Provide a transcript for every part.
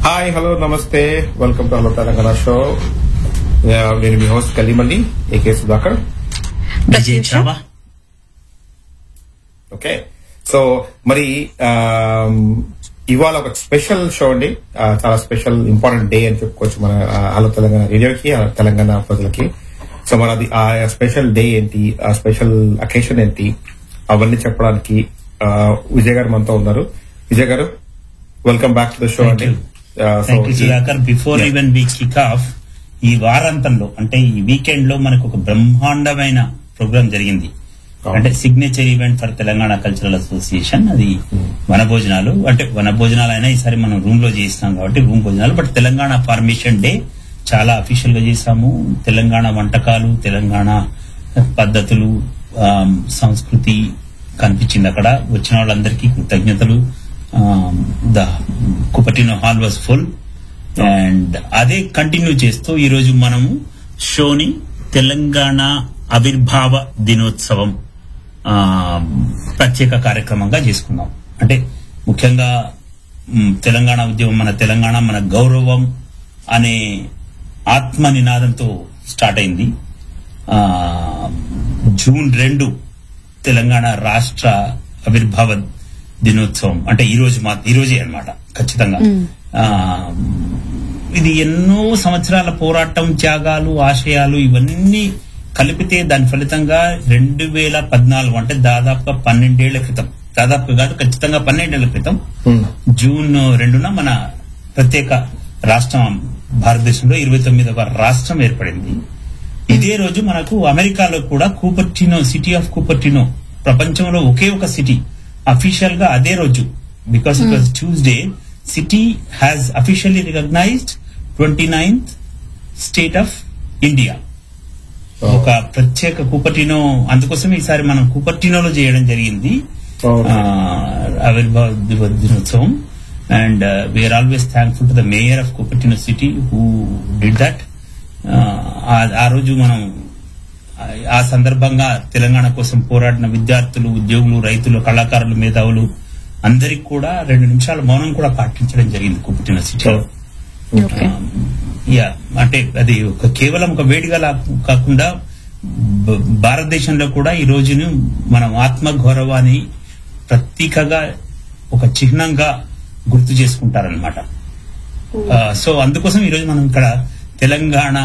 Hi hello నమస్తే welcome to hello Telangana show నేను మీ host Kalimalli A K Sudhakar Vijay Chava okay so మరి ఆమ్, ఇవాళ ఒక స్పెషల్ షో అండి ఆ, చాలా స్పెషల్ ఇంపార్టెంట్ డే అని చెప్పుకోవచ్చు మన ఆ, హలో తెలంగాణ రేడియోకి ఆ, తెలంగాణ ప్రజలకి సో మన అది ఆ స్పెషల్ డే ఏంటి ఆ స్పెషల్ అకేషన్ ఏంటి అవన్నీ చెప్పడానికి ఆ, విజయ్ గారు మనతో ఉన్నారు Vijay garu welcome back to the show Thank అండి you. Thank you Sudhakar before Yeah. Even we kick off ఈ వారాంతంలో అంటే ఈ వీకెండ్ లో మనకు ఒక బ్రహ్మాండమైన ప్రోగ్రామ్ జరిగింది Oh. అంటే signature event for Telangana cultural association అది వన భోజనాలు అంటే వన భోజనాలు అయినా ఈసారి మనం రూమ్ లో చేస్తాం కాబట్టి రూమ్ భోజనాలు బట్ తెలంగాణ ఫార్మేషన్ డే చాలా అఫీషియల్ గా చేశాము తెలంగాణ వంటకాలు తెలంగాణ పద్ధతులు ఆమ్, సంస్కృతి కనిపించింది అక్కడ వచ్చిన వాళ్ళందరికీ కృతజ్ఞతలు the Cupertino hall was full and అదే కంటిన్యూ చేస్తూ ఈ రోజు మనము షోని తెలంగాణ ఆవిర్భావ దినోత్సవం ఆ, ప్రత్యేక కార్యక్రమంగా చేసుకున్నాం అంటే ముఖ్యంగా మ్, తెలంగాణ ఉద్యమం మన తెలంగాణ మన గౌరవం అనే ఆత్మ నినాదంతో స్టార్ట్ అయింది ఆ, జూన్ రెండు తెలంగాణ రాష్ట్ర ఆవిర్భావ దినోత్సవం అంటే ఈ రోజు మా ఈ రోజే అనమాట ఖచ్చితంగా ఆ, ఇది ఎన్నో సంవత్సరాల పోరాటం త్యాగాలు ఆశయాలు ఇవన్నీ కలిపితే దాని ఫలితంగా రెండు వేల పద్నాలుగు అంటే దాదాపుగా పన్నెండేళ్ల క్రితం దాదాపు కాదు ఖచ్చితంగా పన్నెండేళ్ల క్రితం జూన్ రెండున మన ప్రత్యేక రాష్ట్రం భారతదేశంలో ఇరవై తొమ్మిదవ రాష్ట్రం ఏర్పడింది ఇదే రోజు మనకు అమెరికాలో కూడా కూపర్టినో సిటీ ఆఫ్ కూపర్టినో ప్రపంచంలో ఒకే ఒక సిటీ అఫీషియల్ గా అదే రోజు because it was Tuesday city has officially recognised twenty ninth state of India ఒక ప్రత్యేక కూపర్టినో అందుకోసం ఈసారి మనం కూపర్టినోలో చేయడం జరిగింది Okay. ఆవిర్భావ దివ- దినోత్సవం and we are always thankful to the mayor of Cupertino city who did that ఆ రోజు మనం ఆ- ఆ సందర్భంగా తెలంగాణ కోసం పోరాడిన విద్యార్థులు ఉద్యోగులు రైతులు కళాకారులు మేధావులు అందరికి కూడా రెండు నిమిషాల మౌనం కూడా పాటించడం జరిగింది కూపర్టినో సిటీలో ఓకే యా అంటే అది ఒక కేవలం ఒక వేడిగా లా- కాకుండా బ- భారతదేశంలో కూడా ఈ రోజును మనం ఆత్మ గౌరవాన్ని ప్రతీకగా ఒక చిహ్నంగా గుర్తు చేసుకుంటారనమాట సో అందుకోసం ఈ రోజు మనం ఇక్కడ తెలంగాణ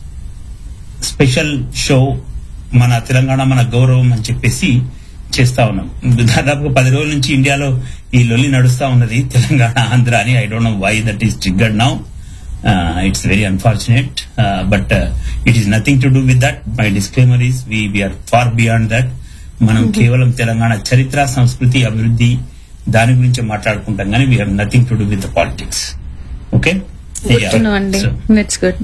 స్పెషల్ షో మన తెలంగాణ మన గౌరవం అని చెప్పేసి చేస్తా ఉన్నాం దాదాపుగా పది రోజుల నుంచి ఇండియాలో ఈ లొల్లి నడుస్తా ఉన్నది తెలంగాణ ఆంధ్ర అని I don't know why that is triggered now it's very unfortunate but it is nothing to do with that my disclaimer is we are far beyond that మనం కేవలం తెలంగాణ చరిత్ర సంస్కృతి అభివృద్ధి దాని గురించి మాట్లాడుకుంటాం కానీ we have nothing to do with the politics okay good to know అండి ఇట్స్ గుడ్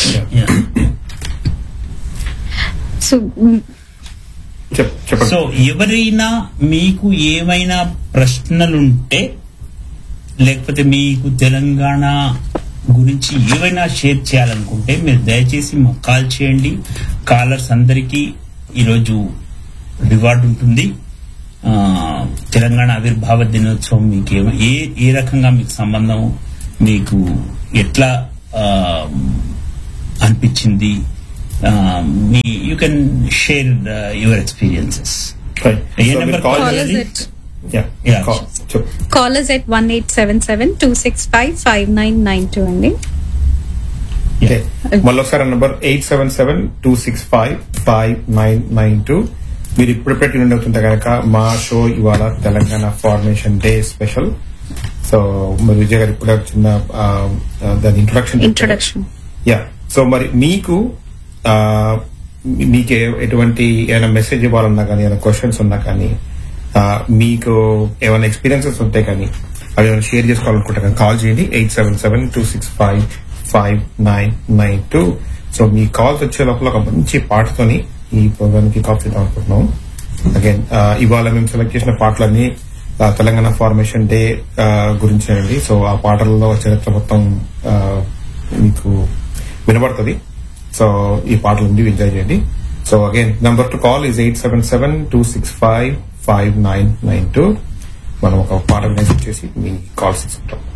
సో చెప్- చెప్పండి సో ఎవరైనా మీకు ఏమైనా ప్రశ్నలుంటే లేకపోతే మీకు తెలంగాణ గురించి ఏమైనా షేర్ చేయాలనుకుంటే మీరు దయచేసి మాకు కాల్ చేయండి కాలర్స్ అందరికీ ఈరోజు రివార్డు ఉంటుంది ఆ, తెలంగాణ ఆవిర్భావ దినోత్సవం మీకు ఏమ- ఏ ఏ రకంగా మీకు సంబంధం మీకు ఎట్లా ఆ, అనిపించింది మీ you can share your experiences Right. ఏ So, నెంబర్ మీరు call కాల్ Call us చేయండి. at Yeah. Yeah. Call. చెప్పు. Call us at one eight seven seven two six five five nine nine two అండి Okay. మళ్ళొకసారి number eight seven seven two six five five nine nine two మీరు ఇప్పుడు పెట్టి నుండి అవుతుంటే కనుక మా షో ఇవాళ Telangana formation day special so మరి విజయ్ గారు ఇప్పుడే ఒక చిన్న ఆ, ఆ, దాని ఇంట్రొడక్షన్ ఇంట్రొడక్షన్ యా సో మరి మీకు ఆ, మీ- మీకు ఏ- ఎటువంటి ఏమైనా మెసేజ్ ఇవ్వాలన్నా కానీ ఏమైనా క్వశ్చన్స్ ఉన్నా కానీ ఆ, మీకు ఏమైనా ఎక్స్పీరియన్సెస్ ఉంటే కానీ అవి ఏమైనా షేర్ చేసుకోవాలనుకుంటే కానీ కాల్ చేయండి eight seven seven two six five five nine nine two so మీ కాల్స్ వచ్చే లోపల ఒక మంచి పాటతోని ఈ ప్రోగ్రామ్ కి కాల్ చేద్దాం అనుకుంటున్నాం అగైన్ ఇవాళ మేము సెలెక్ట్ చేసిన పాటలన్నీ ఆ, తెలంగాణ ఫార్మేషన్ డే గురించి అండి సో ఆ పాటలలో చరిత్ర మొత్తం ఆ, మీకు వినబడుతుంది సో ఈ పాటలు ఉండి ఎంజాయ్ చేయండి so again number to call is eight seven seven two six five five nine nine two మనం ఒక పాట వినేసి వచ్చేసి మీ కాల్స్ తీసుకుంటాం